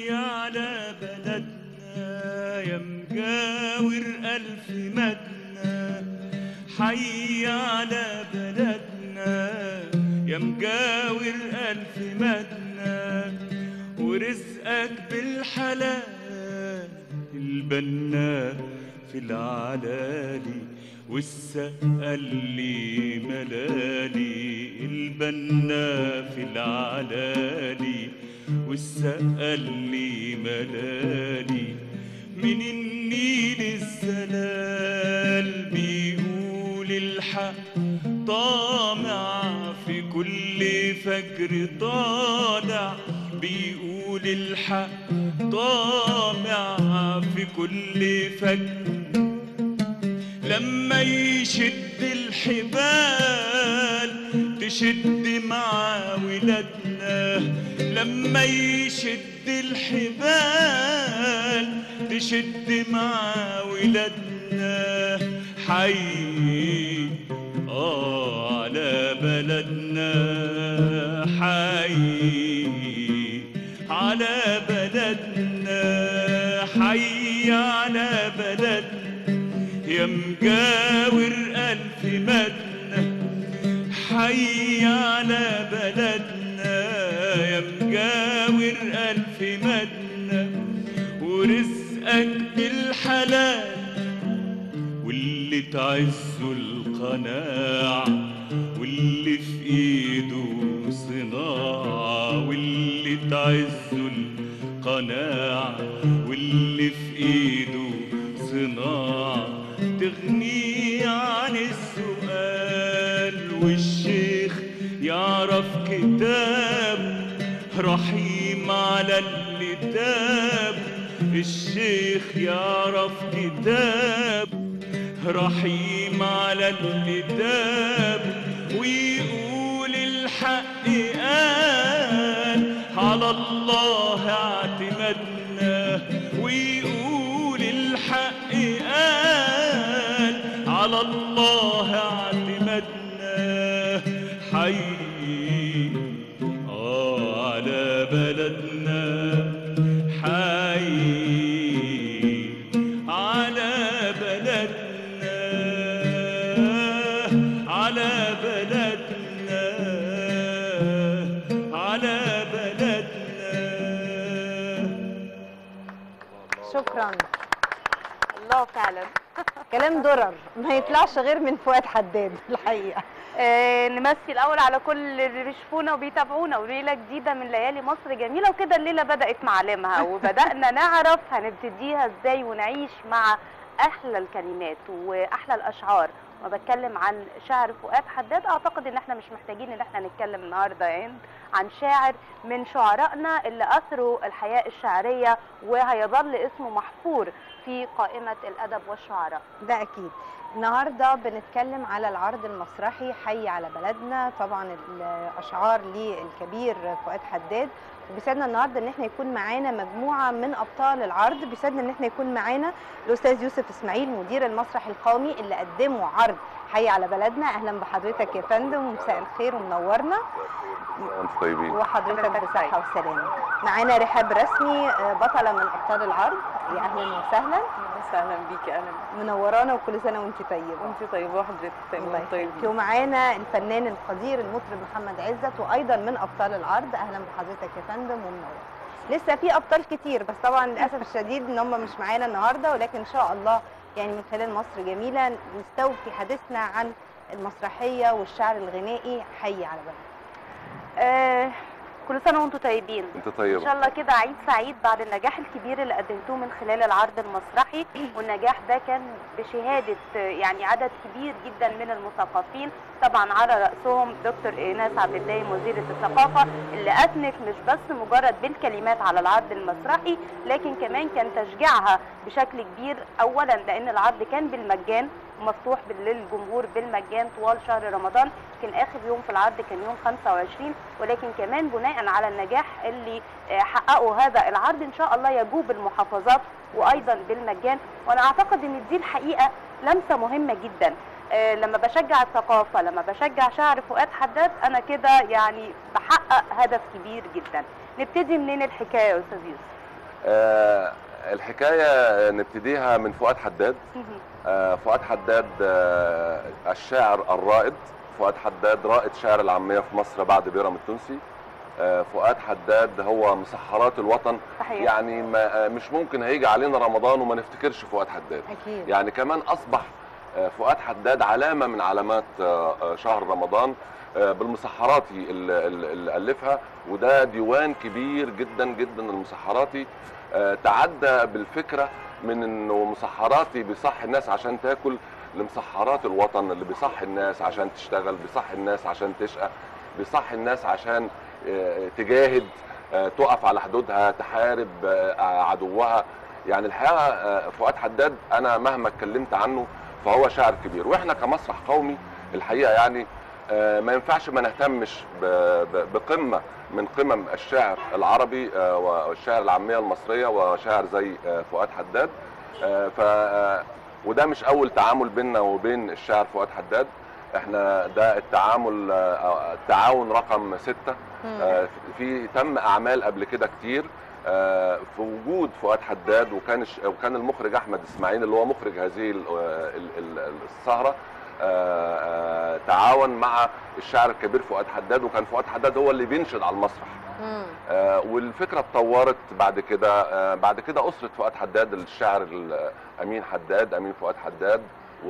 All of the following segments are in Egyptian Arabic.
على بلدنا يا مجاور ألف مدنى حي على بلدنا يا مجاور ألف مدنى ورزقك بالحلال البنا في العلالي والسقا اللي ملالي البنا في العلالي والسقا اللي ملالي من النيل الزلال بيقول الحق طامع في كل فجر طالع بيقول الحق طامع في كل فجر لما يشد الحبال تشد مع ولادنا لما يشد الحبال تشد مع ولادنا حي آه على بلدنا حي على بلدنا حي على بلدنا يا مجاور ألف مدنة حي على بلدنا يا مجاور ألف مدنة ورزقك بالحلال واللي تعزه القناعة واللي في ايده صناعة واللي تعزه القناعة واللي في ايده صناعة تغني عن السؤال والشيخ يعرف كتاب رحيم على اللي تاب الشيخ يعرف كتاب رحيم على اللي تاب ويقول الحق قال على الله اعتمدنا ويقول الحق قال على الله اعتمدنا حي آه على بلدنا حي على بلدنا على بلدنا على بلدنا شكرا الله فعلا كلام درر ما يطلعش غير من فؤاد حداد الحقيقه آه نمسي الاول على كل اللي بيشوفونا وبيتابعونا وليله جديده من ليالي مصر جميله وكده الليله بدات معالمها وبدانا نعرف هنبتديها ازاي ونعيش مع احلى الكلمات واحلى الاشعار وبتكلم عن شاعر فؤاد حداد اعتقد ان احنا مش محتاجين ان احنا نتكلم النهارده يعني عن شاعر من شعرائنا اللي اثروا الحياه الشعريه وهيظل اسمه محفور في قائمه الادب والشعراء ده اكيد النهارده بنتكلم على العرض المسرحي حي على بلدنا طبعا الاشعار للكبير فؤاد حداد وبيسعدنا النهارده ان احنا يكون معانا مجموعه من ابطال العرض بيسعدنا ان احنا يكون معانا الاستاذ يوسف اسماعيل مدير المسرح القومي اللي قدموا عرض حي على بلدنا اهلا بحضرتك يا فندم ومساء الخير ومنورنا انت طيبين وحضرتك بصحه وسلامه معانا رحاب رسمي آه، بطله من ابطال العرض يا اهلا وسهلا وسهلا بيكي اهلا منورانا وكل سنه وانت طيبه وانت طيبه وحضرتك الله طيبه يخليك طيبين ومعانا الفنان القدير المطرب محمد عزت وايضا من ابطال العرض اهلا بحضرتك يا فندم ومنور لسه في ابطال كتير بس طبعا للاسف الشديد ان هم مش معانا النهارده ولكن ان شاء الله يعني من خلال مصر جميله نستوفي حديثنا عن المسرحيه والشعر الغنائي حي على بلد آه كل سنه وانتم طيبين انت ان طيبه شاء الله كده عيد سعيد بعد النجاح الكبير اللي قدمتوه من خلال العرض المسرحي والنجاح ده كان بشهاده آه، يعني عدد كبير جدا من المثقفين طبعا على راسهم دكتور ايناس عبد الدايم وزيره الثقافه اللي اثنت مش بس مجرد بالكلمات على العرض المسرحي لكن كمان كان تشجيعها بشكل كبير اولا لان العرض كان بالمجان مفتوح للجمهور بالمجان طوال شهر رمضان كان اخر يوم في العرض كان يوم 25 ولكن كمان بناء على النجاح اللي آه، حققه هذا العرض ان شاء الله يجوب المحافظات وايضا بالمجان وانا اعتقد ان دي الحقيقه لمسه مهمه جدا آه، لما بشجع الثقافه لما بشجع شعر فؤاد حداد انا كده يعني بحقق هدف كبير جدا نبتدي منين الحكايه يا استاذ يوسف آه، الحكايه نبتديها من فؤاد حداد آه، فؤاد حداد آه، الشاعر الرائد فؤاد حداد رائد شعر العاميه في مصر بعد بيرم التونسي آه، فؤاد حداد هو مسحرات الوطن صحيح يعني ما آه، مش ممكن هيجي علينا رمضان وما نفتكرش فؤاد حداد اكيد يعني كمان اصبح آه، فؤاد حداد علامه من علامات آه، آه، شهر رمضان آه، بالمسحراتي اللي اللي الفها وده ديوان كبير جدا جدا المسحراتي آه، تعدى بالفكره من انه مسحراتي بيصح الناس عشان تاكل لمسحرات الوطن اللي بيصح الناس عشان تشتغل بيصح الناس عشان تشقى بيصح الناس عشان آه، تجاهد آه، تقف على حدودها تحارب آه، عدوها يعني الحقيقه آه، فؤاد حداد انا مهما اتكلمت عنه فهو شاعر كبير واحنا كمسرح قومي الحقيقه يعني آه، ما ينفعش ما نهتمش ب- ب- بقمه من قمم الشعر العربي آه، والشعر العاميه المصريه وشاعر زي آه، فؤاد حداد آه، ف آه، وده مش اول تعامل بيننا وبين الشاعر فؤاد حداد احنا ده التعامل آه، التعاون رقم ستة مم. آه، في تم اعمال قبل كده كتير آه، في وجود فؤاد حداد وكان الش- وكان المخرج احمد اسماعيل اللي هو مخرج هذه ال- ال- ال- السهره آه، آه، تعاون مع الشاعر الكبير فؤاد حداد وكان فؤاد حداد هو اللي بينشد على المسرح مم. آه، والفكره اتطورت بعد كده آه، بعد كده اسره فؤاد حداد الشاعر ال- امين حداد امين فؤاد حداد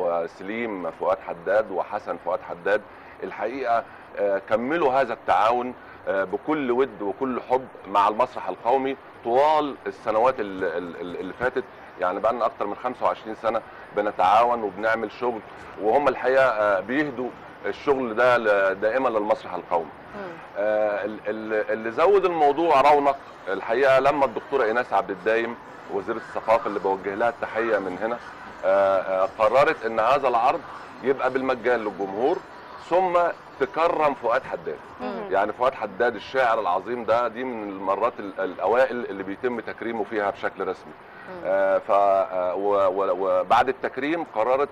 وسليم فؤاد حداد وحسن فؤاد حداد الحقيقه آه، كملوا هذا التعاون آه، بكل ود وكل حب مع المسرح القومي طوال السنوات ال- ال- اللي فاتت يعني بقى لنا اكتر من 25 سنه بنتعاون وبنعمل شغل وهم الحقيقه آه، بيهدوا الشغل ده ل- دائما للمسرح القومي مم. آه، ال- ال- اللي زود الموضوع رونق الحقيقه لما الدكتوره ايناس عبد الدايم وزيره الثقافه اللي بوجه لها التحيه من هنا آه، آه، قررت ان هذا العرض يبقى بالمجان للجمهور ثم تكرم فؤاد حداد مم. يعني فؤاد حداد الشاعر العظيم ده دي من المرات ال- الاوائل اللي بيتم تكريمه فيها بشكل رسمي مم. آه، ف آه، و- و- وبعد التكريم قررت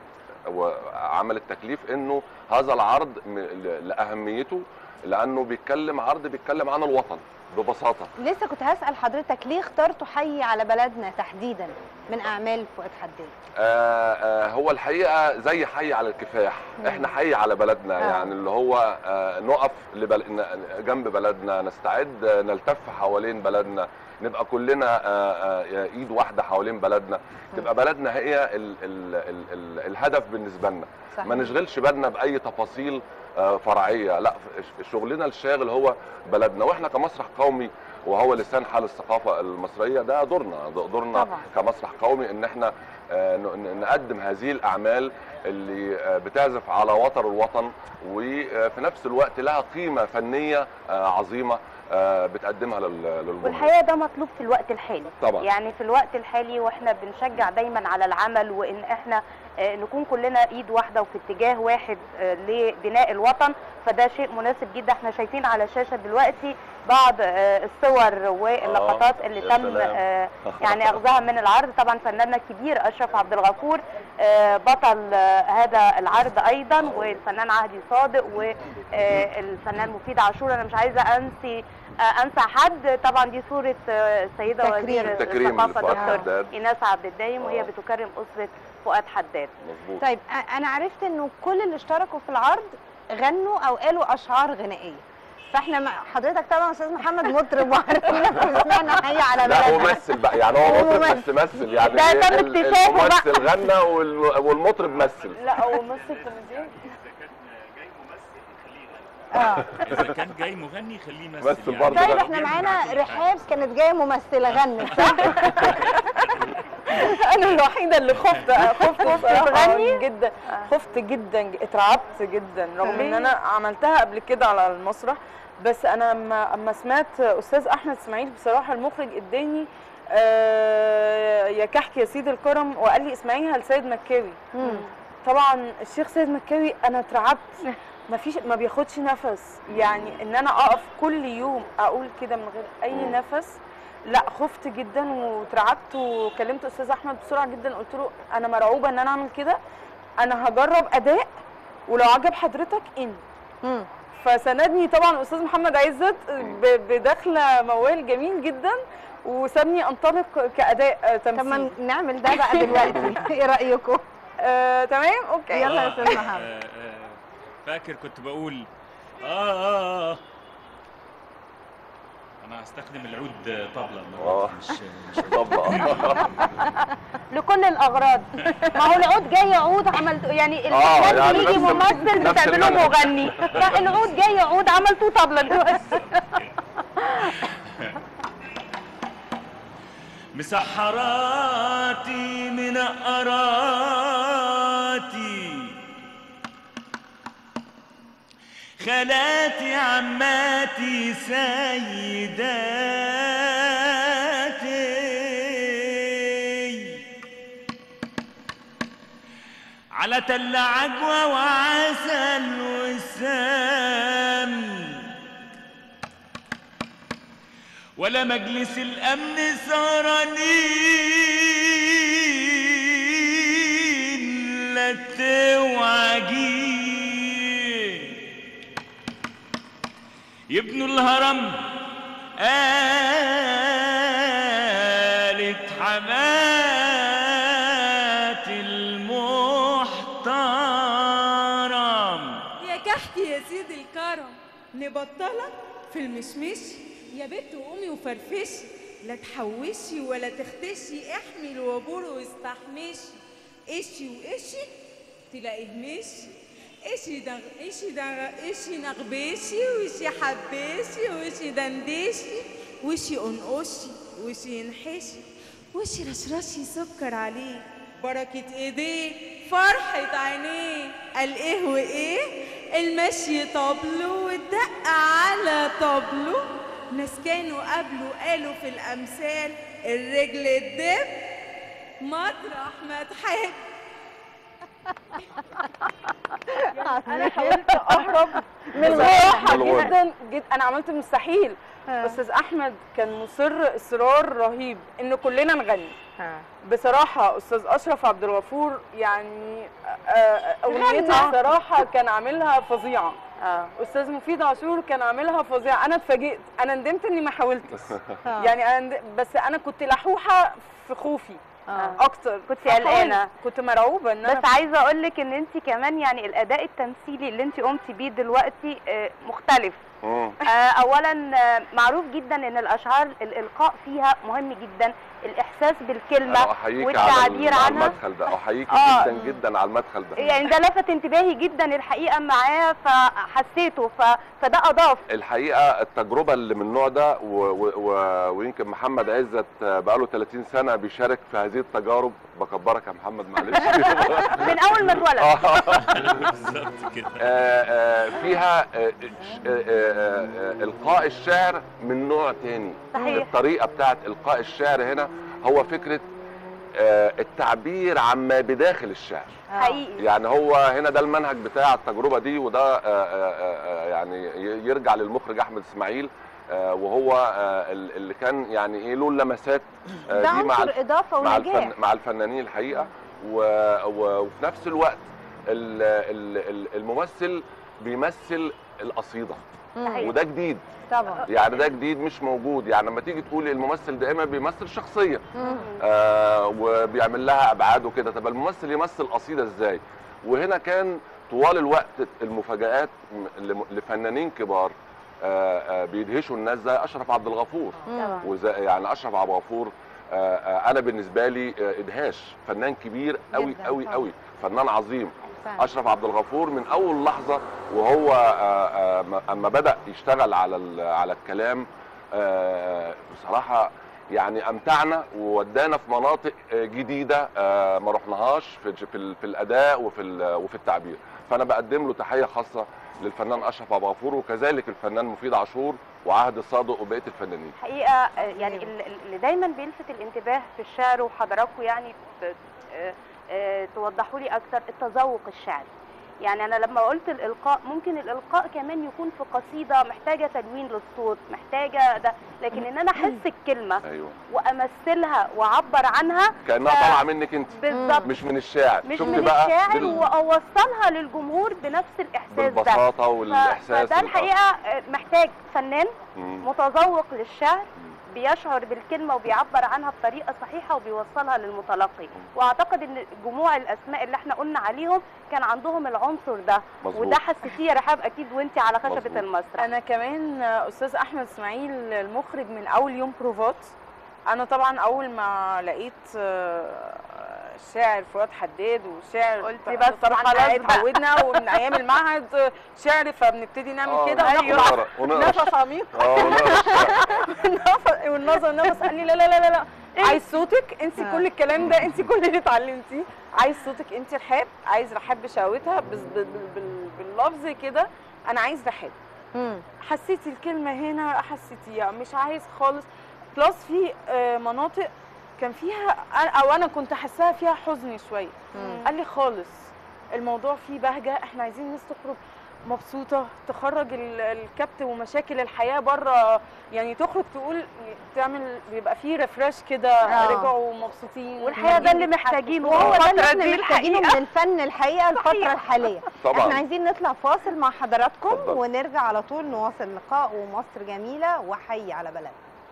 وعمل التكليف انه هذا العرض م- ل- لاهميته لانه بيتكلم عرض بيتكلم عن الوطن ببساطه لسه كنت هسأل حضرتك ليه اخترتوا حي على بلدنا تحديدا من أعمال فؤاد حداد؟ آه، آه، هو الحقيقه زي حي على الكفاح مم. احنا حي على بلدنا آه. يعني اللي هو آه، نقف لبل... ن- جنب بلدنا نستعد آه، نلتف حوالين بلدنا نبقى كلنا آه، آه، ايد واحده حوالين بلدنا تبقى بلدنا هي ال... ال... ال... ال... الهدف بالنسبه لنا ما نشغلش بالنا باي تفاصيل آه، فرعيه لا ش- شغلنا الشاغل هو بلدنا واحنا كمسرح قومي وهو لسان حال الثقافه المصريه ده دورنا ده دورنا طبعا. كمسرح قومي ان احنا آه، ن- ن- نقدم هذه الاعمال اللي آه، بتعزف على وتر الوطن وفي نفس الوقت لها قيمه فنيه آه، عظيمه آه، بتقدمها لل- للجمهور والحقيقه ده مطلوب في الوقت الحالي طبعا يعني في الوقت الحالي واحنا بنشجع دايما على العمل وان احنا آه، نكون كلنا ايد واحده وفي اتجاه واحد آه، لبناء الوطن فده شيء مناسب جدا احنا شايفين على الشاشه دلوقتي بعض آه، الصور واللقطات اللي يا تم سلام. آه، يعني اخذها من العرض طبعا فناننا الكبير اشرف عبد الغفور آه، بطل آه، هذا العرض ايضا والفنان عهدي صادق والفنان مفيد عاشور انا مش عايزه انسي آه، انسى حد طبعا دي صوره آه، السيده تكريم. وزير تكريم الثقافه لفؤاد دكتور حداد. ايناس عبد الدايم وهي آه. بتكرم اسره فؤاد حداد مظبوط طيب أ- أنا عرفت إنه كل اللي اشتركوا في العرض غنوا أو قالوا أشعار غنائية فاحنا مع حضرتك طبعا استاذ محمد مطرب وعارفين وسمعنا حي على لا هو بلدنا ممثل بقى يعني هو مطرب ممثل. بس مثل يعني ده ال- تم ال- اكتشافه بقى. الممثل غنى وال- والمطرب مثل لا هو ممثل كوميديان اه اذا كان جاي مغني خليه يمثل مثل يعني. برضه طيب بقى. احنا معانا رحاب كانت جايه ممثله غنت صح؟ انا الوحيده اللي خفت خفت بصراحه تغني؟ جدا خفت جدا اترعبت جدا رغم ان ليه؟ انا عملتها قبل كده على المسرح بس انا اما اما سمعت استاذ احمد اسماعيل بصراحه المخرج اداني آه يا كحك يا سيد الكرم وقال لي اسمعيها لسيد مكاوي مم. طبعا الشيخ سيد مكاوي انا اترعبت ما فيش ما بياخدش نفس يعني ان انا اقف كل يوم اقول كده من غير اي مم. نفس لا خفت جدا واترعبت وكلمت استاذ احمد بسرعه جدا قلت له انا مرعوبه ان انا اعمل كده انا هجرب اداء ولو عجب حضرتك ان مم. فساندني طبعا استاذ محمد عزت ب- بدخله موال جميل جدا وسابني انطلق كاداء آه، طب ما تمثيل نعمل ده بقى دلوقتي ايه رايكم آه، تمام اوكي يلا يا آه، أستاذ محمد. آه، آه، فاكر كنت بقول آه آه آه أنا هستخدم العود طبلة المرة آه. دي، مش مش طبعا لكل الاغراض ما هو العود جاي عود عملت يعني آه، الفنان يعني بيجي نفس ال- ممثل نفس بتعمله المنهج. مغني فالعود جاي عود عملتوه طبلة دلوقتي مسحراتي منقراتي خالاتي عماتي سيداتي على تل عجوة وعسل وسام ولا مجلس الامن سهرانين لا توعجين يبنوا الهرم قالت حمات المحترم يا كحك يا سيد الكرم نبطلك في المشمش يا بت قومي وفرفشي لا تحوشي ولا تختشي احمي الوابور واستحمشي قشي وقشي تلاقيه مشي قشي دغ قشي دغ قشي نغبشي وشي حبشي وشي دندشي وشي قنقشي وشي ينحشي وشي رشرشي سكر عليه بركة ايديه فرحة عينيه قال ايه وايه المشي طبله والدق على طبله ناس كانوا قبله قالوا في الامثال الرجل الدب مطرح ما تحب انا حاولت اهرب من من الراحه الغنى. جدا جدا انا عملت المستحيل آه. استاذ احمد كان مصر اصرار رهيب ان كلنا نغني ها. بصراحه استاذ اشرف عبد الغفور يعني آه، آه، اغنيته غنى. بصراحه كان عاملها فظيعه اه استاذ مفيد عاشور كان عاملها فظيعه انا اتفاجئت انا ندمت اني ما حاولتش آه. يعني انا ند- بس انا كنت لحوحه في خوفي آه. اكتر كنت فحاولت. قلقانة. كنت مرعوبه ان انا بس عايزه اقول لك ان انت كمان يعني الاداء التمثيلي اللي انت قمتي بيه دلوقتي آه، مختلف مم. آه، اولا آه، معروف جدا ان الاشعار الالقاء فيها مهم جدا الاحساس بالكلمه انا احييك على والتعبير ال- على عنها المدخل ده احييك آه. جدا جدا على المدخل ده يعني ده لفت انتباهي جدا الحقيقه معاه فحسيته ف... فده اضاف الحقيقه التجربه اللي من النوع ده و و و ويمكن محمد عزت بقاله 30 سنه بيشارك في هذه التجارب بكبرك يا محمد معلش من اول ما اتولد آه. بالظبط كده آه، آه، فيها آه، ش- آه، آه، آه، القاء الشعر من نوع تاني صحيح. الطريقه بتاعت القاء الشعر هنا هو فكره آه، التعبير عما بداخل الشعر حقيقي يعني هو هنا ده المنهج بتاع التجربه دي وده آه، آه، آه، يعني ي- يرجع للمخرج احمد اسماعيل آه، وهو آه، ال- اللي كان يعني ايه له اللمسات آه، ده دي مع عنصر اضافه مع ونجاح الفن مع الفنانين الحقيقه و... و... وفي نفس الوقت ال... ال... ال- الممثل بيمثل القصيده مم. وده جديد طبعا يعني ده جديد مش موجود يعني لما تيجي تقول الممثل دائما بيمثل شخصيه مم. آه وبيعمل لها ابعاد وكده طب الممثل يمثل قصيده ازاي وهنا كان طوال الوقت المفاجآت م- لم- لفنانين كبار آه آه بيدهشوا الناس زي اشرف عبد الغفور طبعا وزي يعني اشرف عبد الغفور آه، آه، انا بالنسبه لي آه، ادهاش فنان كبير قوي جداً قوي طبعاً. قوي فنان عظيم فعلا. اشرف عبد الغفور من اول لحظه وهو آه، آه، م- اما بدا يشتغل على ال- على الكلام آه، بصراحه يعني امتعنا وودانا في مناطق آه، جديده آه، ما رحناهاش في في ال- في الاداء وفي ال- وفي التعبير فانا بقدم له تحيه خاصه للفنان اشرف عبد الغفور وكذلك الفنان مفيد عاشور وعهد الصادق وبقيه الفنانين حقيقه آه، يعني ال- ال- اللي دايما بيلفت الانتباه في الشعر وحضراتكم يعني ت- آه، آه، توضحوا لي اكتر التذوق الشعري يعني انا لما قلت الالقاء ممكن الالقاء كمان يكون في قصيده محتاجه تلوين للصوت محتاجه ده لكن ان انا احس الكلمه ايوه وامثلها واعبر عنها كانها ف- طالعه منك انت بالظبط مش من الشاعر مش شفت من بقى الشاعر بال- واوصلها للجمهور بنفس الاحساس ده بالبساطه ف- والاحساس فده الحقيقه آه، محتاج فنان مم. متذوق للشعر بيشعر بالكلمه وبيعبر عنها بطريقه صحيحه وبيوصلها للمتلقي واعتقد ان جموع الاسماء اللي احنا قلنا عليهم كان عندهم العنصر ده مظبوط. وده حسيتيه يا رحاب اكيد وانت على خشبه مظبوط. المسرح انا كمان استاذ احمد اسماعيل المخرج من اول يوم بروفات انا طبعا اول ما لقيت آه، الشاعر فؤاد حداد والشاعر قلت بس طبعا خلاص احنا بقى. اتعودنا ومن ايام المعهد آه، شعر فبنبتدي نعمل آه، كده وناخد ونقرا ونقرا نفس عميق اه ونقرا والنفس- والنظر نفس قال لي لا لا لا لا, لا. عايز صوتك انسي آه. كل الكلام ده انسي كل اللي اتعلمتيه عايز صوتك انت رحاب عايز رحاب بشهوتها بس بال- بال- بال- باللفظ كده انا عايز رحاب مم. حسيتي الكلمه هنا حسيتيها مش عايز خالص بلس في آه، مناطق كان فيها او انا كنت حاساها فيها حزن شويه مم. قال لي خالص الموضوع فيه بهجه احنا عايزين الناس تخرج مبسوطه تخرج ال- الكبت ومشاكل الحياه بره يعني تخرج تقول تعمل بيبقى فيه ريفرش كده آه. رجعوا مبسوطين والحقيقه ده اللي بيضحكوا. محتاجينه وهو ده اللي الفترة احنا دي محتاجينه الحقيقة. من الفن الحقيقه الفتره الحاليه احنا طبعا عايزين نطلع فاصل مع حضراتكم اتفضل. ونرجع على طول نواصل اللقاء ومصر جميله وحي على بلدنا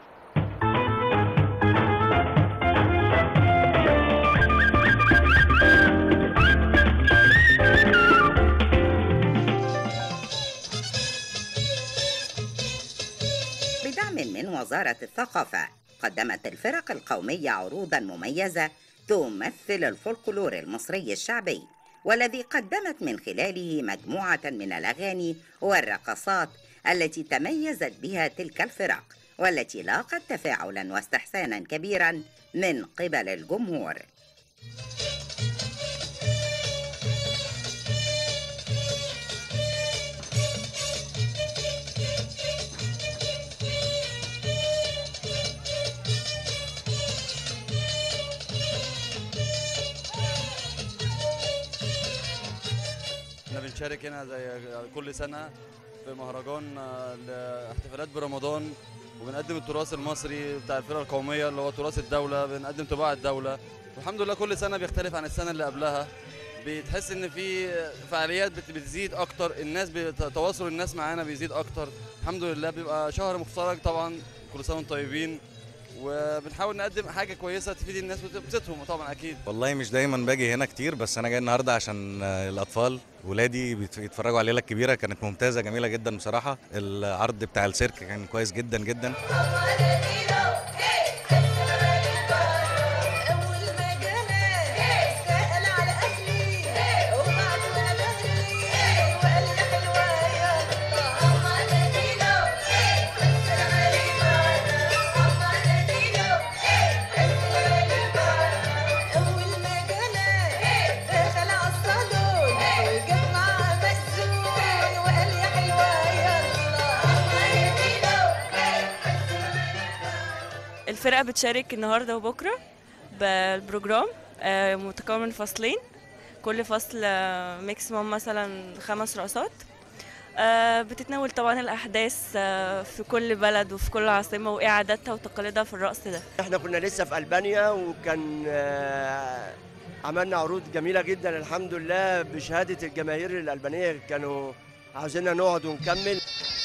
بدعم من وزارة الثقافة قدمت الفرق القومية عروضا مميزة تمثل الفولكلور المصري الشعبي والذي قدمت من خلاله مجموعة من الأغاني والرقصات التي تميزت بها تلك الفرق والتي لاقت تفاعلا واستحسانا كبيرا من قبل الجمهور احنا بنشارك هنا زي كل سنة في مهرجان آه، لاحتفالات برمضان وبنقدم التراث المصري بتاع الفرقة القومية اللي هو تراث الدولة بنقدم طباع الدولة والحمد لله كل سنة بيختلف عن السنة اللي قبلها بتحس ان في فعاليات بت- بتزيد اكتر الناس بت- تواصل الناس معانا بيزيد اكتر الحمد لله بيبقى شهر مفترج طبعا كل سنة وانتم طيبين وبنحاول نقدم حاجة كويسة تفيد الناس وتبسطهم طبعا اكيد والله مش دايما باجي هنا كتير بس انا جاي النهارده عشان آه، الاطفال ولادي بيت- بيتفرجوا على ليله كبيره كانت ممتازه جميله جدا بصراحه العرض بتاع السيرك كان كويس جدا جدا الفرقة بتشارك النهاردة وبكرة بالبروجرام آه، متكون من فصلين كل فصل ماكسيموم مثلا خمس رقصات آه، بتتناول طبعا الأحداث آه، في كل بلد وفي كل عاصمة وإيه عاداتها وتقاليدها في الرقص ده احنا كنا لسه في البانيا وكان آه، عملنا عروض جميله جدا الحمد لله بشهاده الجماهير الالبانيه كانوا عاوزيننا نقعد ونكمل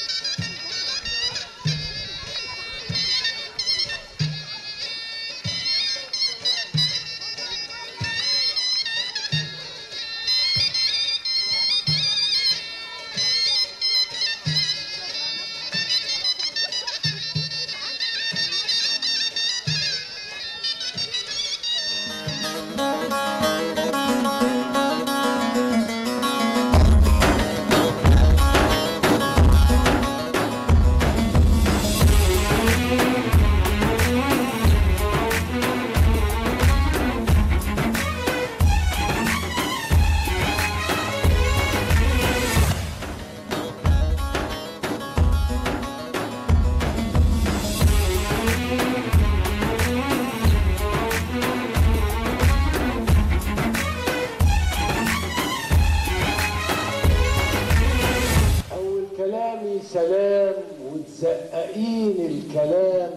أول كلامي سلام وتزققين الكلام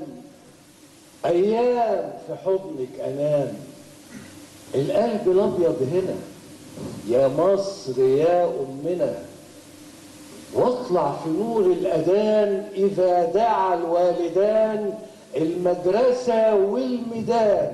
أيام في حضنك أنام القلب الأبيض هنا يا مصر يا أمنا واطلع في نور الأذان إذا دعا الوالدان المدرسة والميدان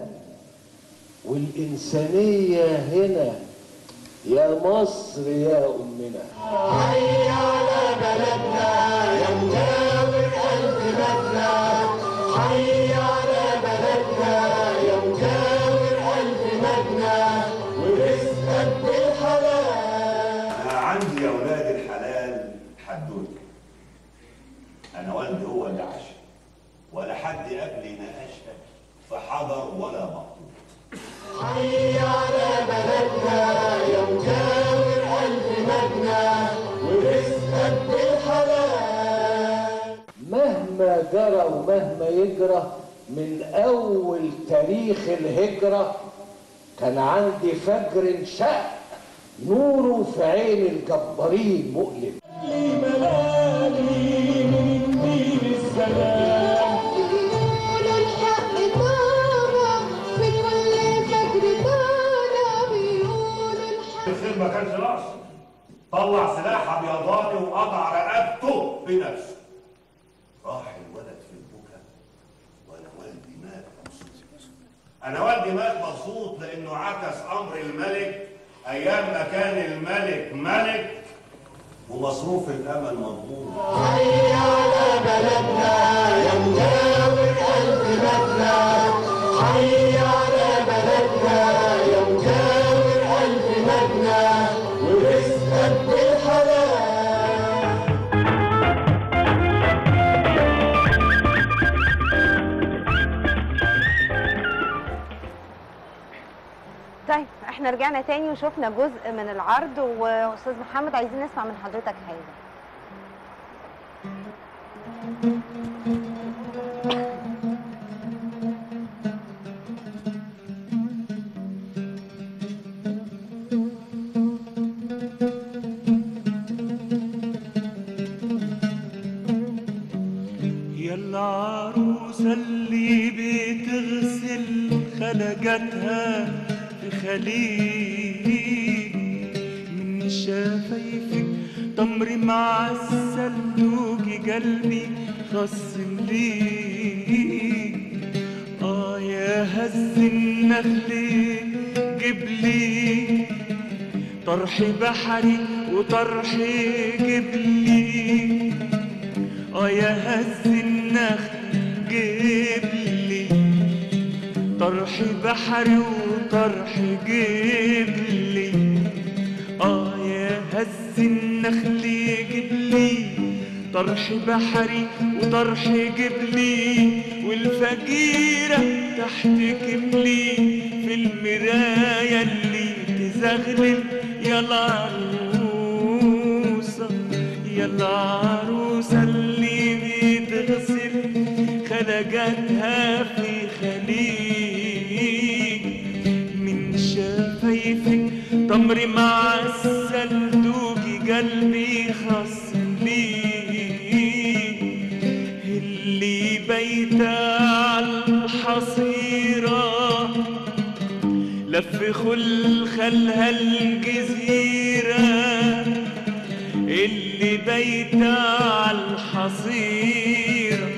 والإنسانية هنا يا مصر يا أمنا حي على بلدنا يا مجاور ألف مبنى حي على بلدنا يا مجاور ألف مبنى ورزقك بالحلال أنا عندي يا ولاد الحلال حدوته أنا والدي هو اللي عاش ولا حد قبلي ناقشها في حضر ولا مقطوع حي على بلدنا يا مجاور ألف مبنى ورزقك بالحلال مهما جرى ومهما يجرى من أول تاريخ الهجرة كان عندي فجر شق نوره في عين الجبارين مؤلم ملالي من النيل السلام بيقولوا الحق طالع في كل فجر طالع بيقولوا الحق الخير ما كانش ناقص طلع سلاح ابيضاني وقطع رقبته بنفسه راح الولد في البكا وانا والدي مات مبسوط انا والدي مات مبسوط لانه عكس امر الملك ايام ما كان الملك ملك ومصروف الامل مضمون حي على بلدنا يا مجاور ألف مبنى حي على بلدنا يا مجاور ألف مبنى ورزقك بالحلال طيب احنا رجعنا تاني وشفنا جزء من العرض واستاذ محمد عايزين نسمع من حضرتك حاجه يا العروسة اللي بتغسل خلقتها في خليج من شفايفك تمر معسل دوقي قلبي خصم ليك اه يا هز النخل جبلي طرح بحري وطرح جبلي اه يا هز النخل جبلي طرح بحري وطرح جبلي اه يا هز النخل جبلي طرح بحري وطرح جبلي والفجيرة تحت كبلي في المراية اللي تزغلل يا العروسة يا العروسة اللي بتغسل خلقتها في خليج من شفايفك تمر معسل دوقي قلبي خصم ليك اللي بيت على الحصيرة لف خل خلها الجزيرة اللي بيت على الحصيرة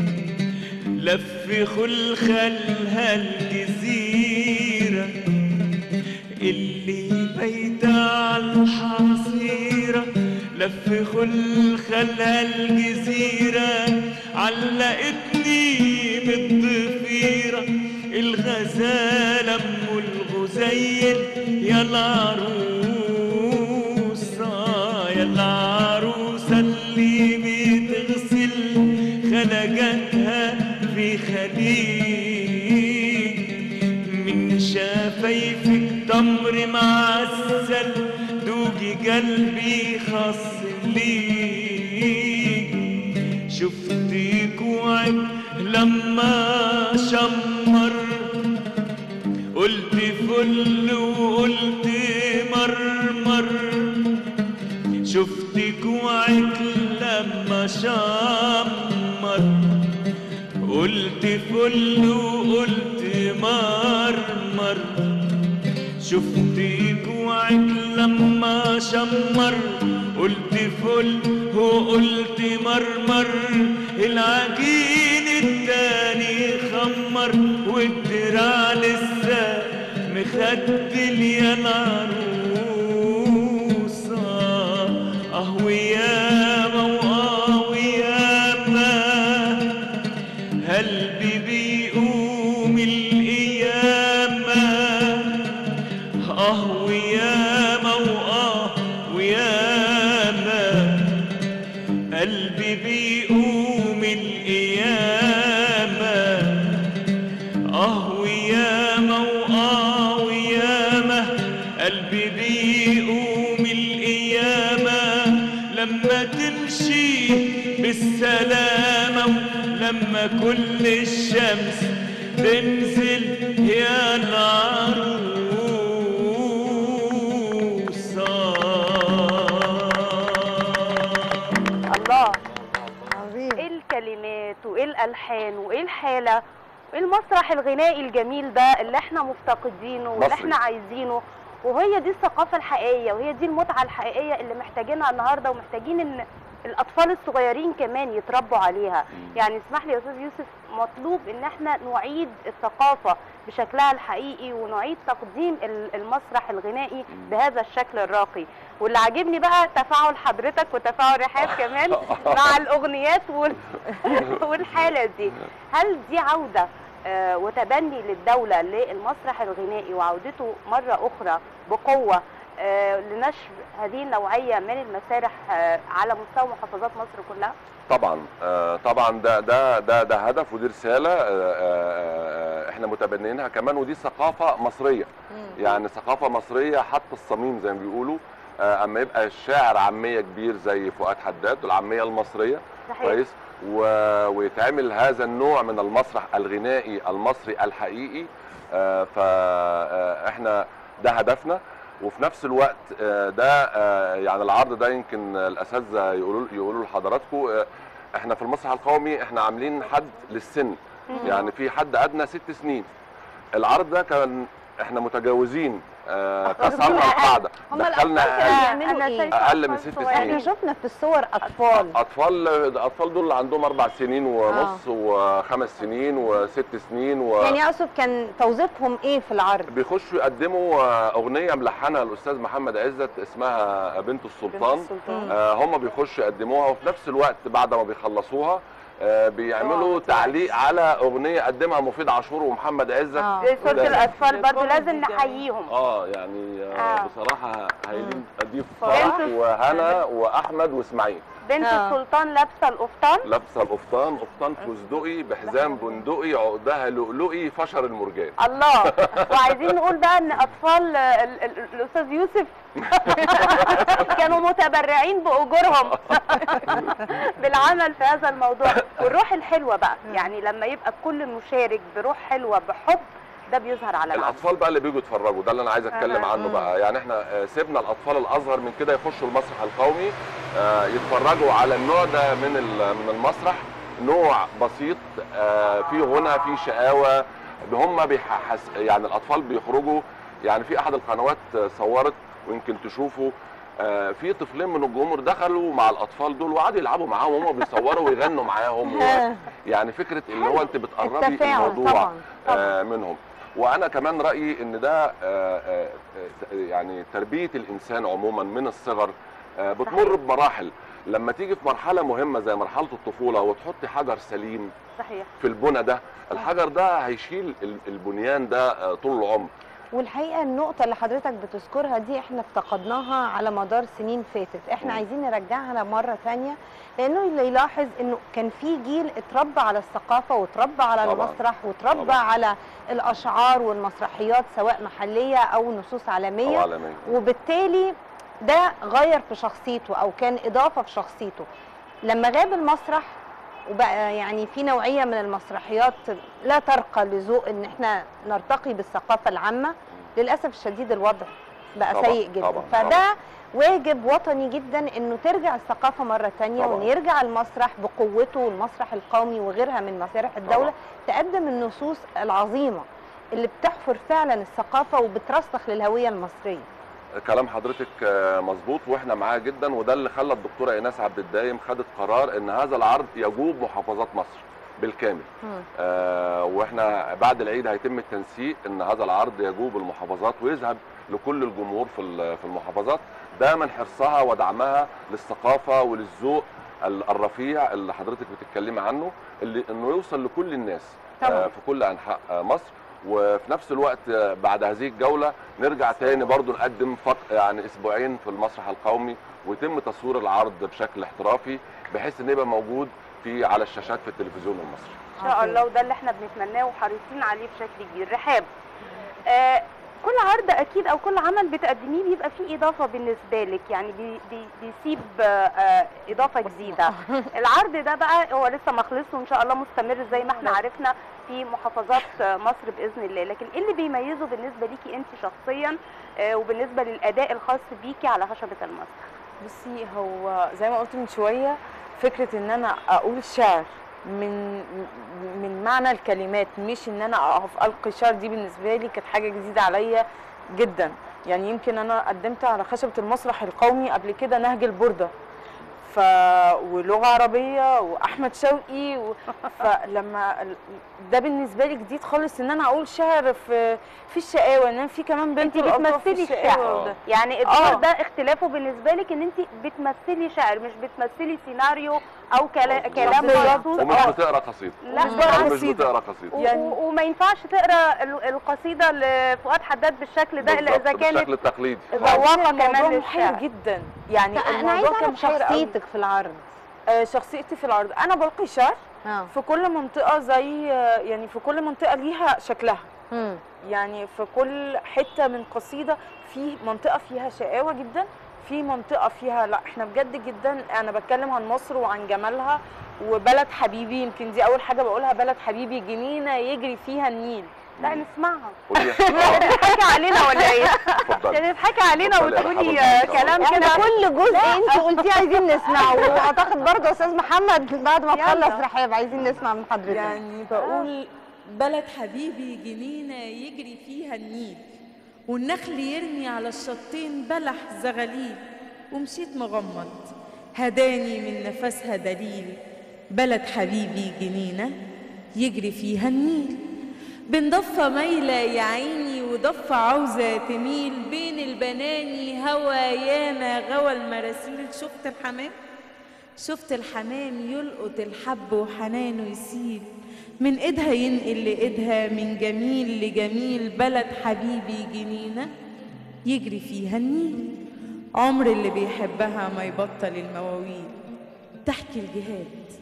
لف خل خلها الجزيرة اللي بيت على الحصيرة لف خل خلها الجزيرة علقتني بالضفيرة الغزالة ام الغزيل يا العروسة يا العروسة اللي بتغسل خلقتها في خليج من شفايفك تمر معسل دوقي قلبي خاص ليك شفتك وعد لما شمر قلت فل وقلت مرمر شفتك وعد لما شمر قلت فل وقلت مرمر شفتك وعد لما شمر قلت فل وقلت مرمر العجين التاني والدراع لسه مخدل يا العروسة اه وياما واه وياما قلبي بيقوم القيامة اه وياما واه وياما قلبي بيقوم القيامة اه وياما واه وياما قلبي بيقوم القيامة لما تمشي بالسلامة لما كل الشمس تنزل يا العروسة الله ايه الكلمات وايه الالحان وايه الحاله وايه المسرح الغنائي الجميل ده اللي احنا مفتقدينه واللي مصري. احنا عايزينه وهي دي الثقافه الحقيقيه وهي دي المتعه الحقيقيه اللي محتاجينها النهارده ومحتاجين ان الاطفال الصغيرين كمان يتربوا عليها يعني اسمح لي يا استاذ يوسف مطلوب ان احنا نعيد الثقافه بشكلها الحقيقي ونعيد تقديم ال- المسرح الغنائي بهذا الشكل الراقي واللي عاجبني بقى تفاعل حضرتك وتفاعل رحاب كمان مع الاغنيات وال... والحاله دي هل دي عوده آه، وتبني للدوله للمسرح الغنائي وعودته مره اخرى بقوه آه، لنشر هذه النوعيه من المسارح آه، على مستوى محافظات مصر كلها؟ طبعا آه، طبعا ده ده ده ده هدف ودي رساله آه، آه، آه، احنا متبنيينها كمان ودي ثقافه مصريه يعني ثقافه مصريه حتى الصميم زي ما بيقولوا آه، اما يبقى الشاعر عاميه كبير زي فؤاد حداد العاميه المصريه صحيح. كويس و- ويتعمل هذا النوع من المسرح الغنائي المصري الحقيقي فاحنا ده هدفنا وفي نفس الوقت آه، ده آه، يعني العرض ده يمكن الاساتذه يقولوا يقولوا لحضراتكم آه، احنا في المسرح القومي احنا عاملين حد للسن مم. يعني في حد ادنى ست سنين العرض ده كان احنا متجاوزين آه، كسرنا القاعده هم دخلنا الأطفال كانوا اقل بيعملوا إيه؟ اقل من ست احنا سنين شفنا في الصور اطفال اطفال الاطفال دول اللي عندهم اربع سنين ونص وخمس سنين وست سنين و... يعني اقصد كان توظيفهم ايه في العرض بيخشوا يقدموا آه، اغنيه ملحنها الاستاذ محمد عزت اسمها بنت السلطان, السلطان. آه هم بيخشوا يقدموها وفي نفس الوقت بعد ما بيخلصوها آه بيعملوا تعليق على اغنيه قدمها مفيد عاشور ومحمد عزت زي صوره وده- الاطفال برضه لازم نحييهم اه يعني آه آه. بصراحه هيلين اضيف فرح بنت- وهنا واحمد واسماعيل بنت السلطان لابسه القفطان لابسه القفطان قفطان فستقي بحزام بندقي عقدها لؤلؤي فشر المرجان الله وعايزين نقول بقى ان اطفال ال- ال- الاستاذ يوسف كانوا متبرعين باجورهم بالعمل في هذا الموضوع والروح الحلوه بقى يعني لما يبقى الكل مشارك بروح حلوه بحب ده بيظهر على العمل الاطفال بقى اللي بيجوا يتفرجوا ده اللي انا عايز اتكلم أها. عنه بقى يعني احنا آه، سيبنا الاطفال الاصغر من كده يخشوا المسرح القومي آه، يتفرجوا على النوع ده من ال- من المسرح نوع بسيط آه، فيه غنى فيه شقاوه هم بيحس يعني الاطفال بيخرجوا يعني في احد القنوات آه، صورت ويمكن تشوفوا آه، في طفلين من الجمهور دخلوا مع الاطفال دول وقعدوا يلعبوا معاهم وهم بيصوروا ويغنوا معاهم و- يعني فكره اللي هو انت بتقربي التفاعل الموضوع طبعاً، آه، منهم وانا كمان رايي ان ده آه، آه، آه، يعني تربيه الانسان عموما من الصغر آه، بتمر بمراحل لما تيجي في مرحله مهمه زي مرحله الطفوله وتحطي حجر سليم صحيح في البنى ده الحجر ده هيشيل ال- البنيان ده آه، طول العمر والحقيقه النقطه اللي حضرتك بتذكرها دي احنا افتقدناها على مدار سنين فاتت احنا عايزين نرجعها مره تانية لانه اللي يلاحظ انه كان في جيل اتربى على الثقافه واتربى على طبعاً. المسرح واتربى طبعاً. على الاشعار والمسرحيات سواء محليه او نصوص عالميه أو عالمية. وبالتالي ده غير في شخصيته او كان اضافه في شخصيته لما غاب المسرح وبقى يعني في نوعيه من المسرحيات لا ترقى لذوق ان احنا نرتقي بالثقافه العامه للاسف الشديد الوضع بقى طبعاً، سيء جدا طبعاً، فده واجب وطني جدا انه ترجع الثقافه مره تانية طبعاً. وان يرجع المسرح بقوته والمسرح القومي وغيرها من مسارح الدوله تقدم النصوص العظيمه اللي بتحفر فعلا الثقافه وبترسخ للهويه المصريه كلام حضرتك آه، مظبوط واحنا معاه جدا وده اللي خلى الدكتوره ايناس عبد الدايم خدت قرار ان هذا العرض يجوب محافظات مصر بالكامل مم. آه واحنا بعد العيد هيتم التنسيق ان هذا العرض يجوب المحافظات ويذهب لكل الجمهور في ال- في المحافظات ده من حرصها ودعمها للثقافه وللذوق ال- الرفيع اللي حضرتك بتتكلمي عنه اللي انه يوصل لكل الناس طبعاً. آه في كل انحاء آه مصر وفي نفس الوقت آه، بعد هذه الجوله نرجع تاني برضو نقدم فق يعني اسبوعين في المسرح القومي ويتم تصوير العرض بشكل احترافي بحيث انه يبقى موجود في على الشاشات في التلفزيون المصري ان شاء الله وده اللي احنا بنتمناه وحريصين عليه بشكل كبير رحاب آه كل عرض اكيد او كل عمل بتقدميه بيبقى فيه اضافه بالنسبه لك يعني بي بي بيسيب آه آه اضافه جديده العرض ده بقى هو لسه ما خلصش وان شاء الله مستمر زي ما احنا عرفنا في محافظات آه، مصر باذن الله لكن ايه اللي بيميزه بالنسبه ليكي انت شخصيا آه وبالنسبه للاداء الخاص بيكي على خشبه المسرح بصي هو زي ما قلت من شويه فكره ان انا اقول شعر من من معنى الكلمات مش ان انا اقف القي شعر دي بالنسبه لي كانت حاجه جديده عليا جدا يعني يمكن انا قدمت على خشبه المسرح القومي قبل كده نهج البرده ف ولغه عربيه واحمد شوقي و... فلما ال- ده بالنسبه لي جديد خالص ان انا اقول شعر في في الشقاوه ان أنا في كمان بنت انت الألطاف في بتمثلي الشقاوة الشعر وده. يعني الدور آه. ده اختلافه بالنسبه لك ان انت بتمثلي شعر مش بتمثلي سيناريو او كلا- كلام بالظبط. مخصوص ومش آه. بتقرا قصيده لا مش مش بقرا ومش قصيدة. بتقرا قصيده يعني وما ينفعش تقرا ال- القصيده لفؤاد حداد بالشكل ده الا اذا بالظبط، كانت بالشكل التقليدي ذواقه الموضوع كمان محير للشعر جدا يعني انا الموضوع عايزه كان اعرف محير قوي. شخصيتك في العرض آه، شخصيتي في العرض انا بلقي شعر اه في كل منطقه زي آه، يعني في كل منطقه ليها شكلها مم. يعني في كل حته من قصيده في منطقه فيها شقاوه جدا في منطقه فيها لا احنا بجد جدا انا بتكلم عن مصر وعن جمالها وبلد حبيبي يمكن دي اول حاجه بقولها بلد حبيبي جنينه يجري فيها النيل لا نسمعها قولي بتضحكي علينا ولا ايه؟ اتفضلي يعني تضحكي علينا اتفضلي يا وتقولي رحاب الله. آه، كلام احنا كده كل جزء انت قلتيه عايزين نسمعه واعتقد برضه استاذ محمد بعد ما يلا. تخلص رحاب عايزين نسمع من حضرتك يعني بقول بلد حبيبي جنينة يجري فيها النيل والنخل يرمي على الشطين بلح زغاليل ومشيت مغمض هداني من نفسها دليل بلد حبيبي جنينة يجري فيها النيل بين ضفة مايلة يا عيني وضفة عاوزة تميل بين البناني هوا ياما غوى المراسيل شفت الحمام شفت الحمام يلقط الحب وحنانه يسيل من ايدها ينقل لايدها من جميل لجميل بلد حبيبي جنينه يجري فيها النيل عمر اللي بيحبها ما يبطل المواويل تحكي الجهاد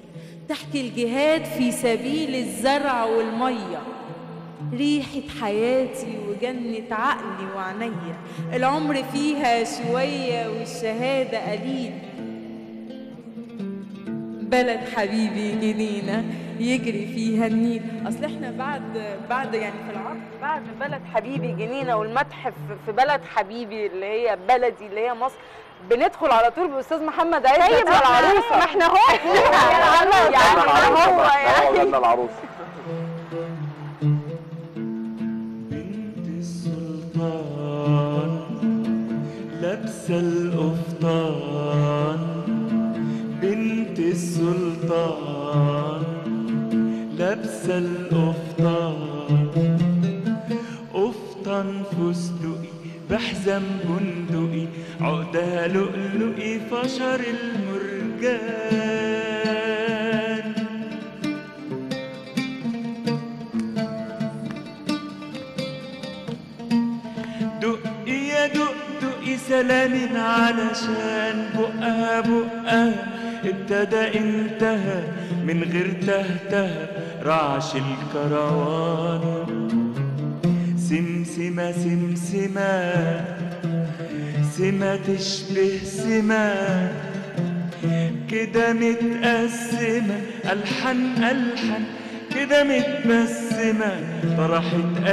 تحكي الجهاد في سبيل الزرع والميه ريحة حياتي وجنة عقلي وعينيا العمر فيها شوية والشهادة قليل بلد حبيبي جنينة يجري فيها النيل اصل احنا بعد بعد يعني في العرض بعد بلد حبيبي جنينه والمدح في- في بلد حبيبي اللي هي بلدي اللي هي مصر بندخل على طول باستاذ محمد عيد طيب بتاع العروسه ما احنا هو يعني العروسة هو بقى. يعني هو غنى العروسه السلطان لابسة القفطان بنت السلطان لابسة القفطان قفطان فستقي بحزم بندقي عقدها لؤلؤي فشر المرجان دقي يا دق دقي سلام علشان بقها بقها ابتدى انتهى من غير تهته رعش الكروان سمسمة سمسمة سمة تشبه سمة كده متقسمة ألحن ألحن كده متبسمة طرحت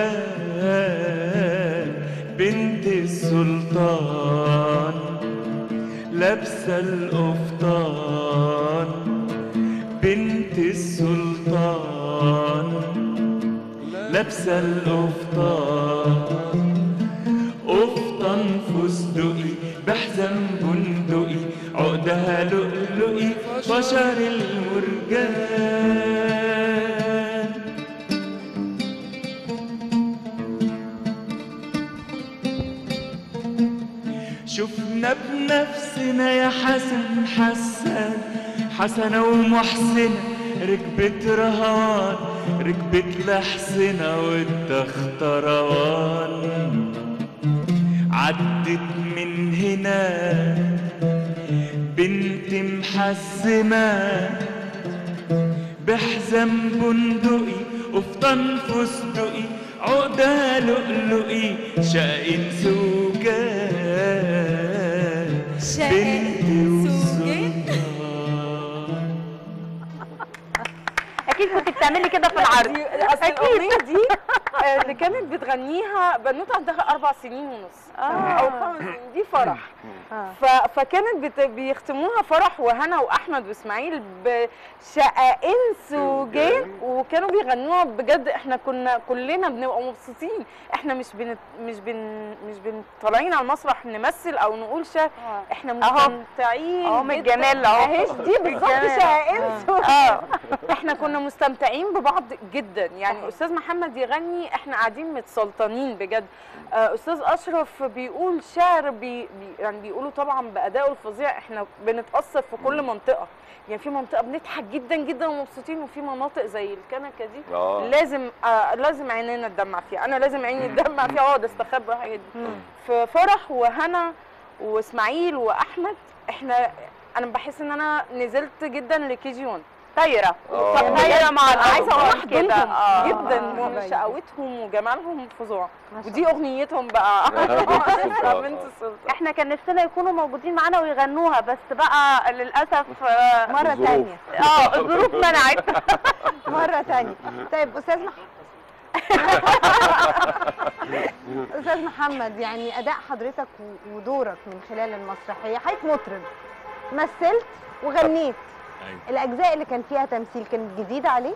ألوان بنت السلطان لابسة القفطان بنت السلطان لابسة القفطان قفطان فستقي بحزم بندقي عقدها لؤلؤي بشر المرجان شفنا بنفسنا يا حسن حسان حسنة ومحسنة ركبت رهان ركبت لحسنة والتختروان عدت من هنا بنت محزمة بحزام بندقي قفطان فستقي عقدة لؤلؤي شقين سوجان بنت اكيد كنت بتعملي كده في العرض دي اصل الاغنيه دي آه، اللي كانت بتغنيها بنوته عندها اربع سنين ونص او خمس سنين دي فرح ف... فكانت بت... بيختموها فرح وهنا واحمد واسماعيل بشقائن سوجين وكانوا بيغنوها بجد احنا كنا كلنا بنبقى مبسوطين احنا مش بن... مش بن... مش بن... طالعين على المسرح نمثل او نقول شعر احنا أهو. مستمتعين أهو من جداً. الجمال أهو. اهيش دي بالظبط الجمال. شقائن آه. سوجين آه. احنا كنا مستمتعين ببعض جدا يعني استاذ محمد يغني احنا قاعدين متسلطنين بجد آه، استاذ اشرف بيقول شعر بي بي يعني بيقولوا طبعا بادائه الفظيع احنا بنتاثر في كل منطقه يعني في منطقه بنضحك جدا جدا ومبسوطين وفي مناطق زي الكنكه دي آه. لازم آه لازم عينينا تدمع فيها انا لازم عيني تدمع فيها اقعد استخبى الحاجات دي في فرح وهنا واسماعيل واحمد احنا انا بحس ان انا نزلت جدا لكي جي 1 طايره آه. طايره مع انا عايزه الأطفال اروح كده. كده آه. جدا آه. وشقاوتهم وجمالهم فظاع ودي اغنيتهم بقى بنت السلطان. بنت السلطان احنا كان نفسنا يكونوا موجودين معانا ويغنوها بس بقى للاسف آه، مرة الظروف. تانية اه الظروف منعت مرة تانية طيب أستاذ مح... أستاذ محمد يعني أداء حضرتك و- ودورك من خلال المسرحية حضرتك مطرب مثلت وغنيت أيوة. الأجزاء اللي كان فيها تمثيل كانت جديدة عليك؟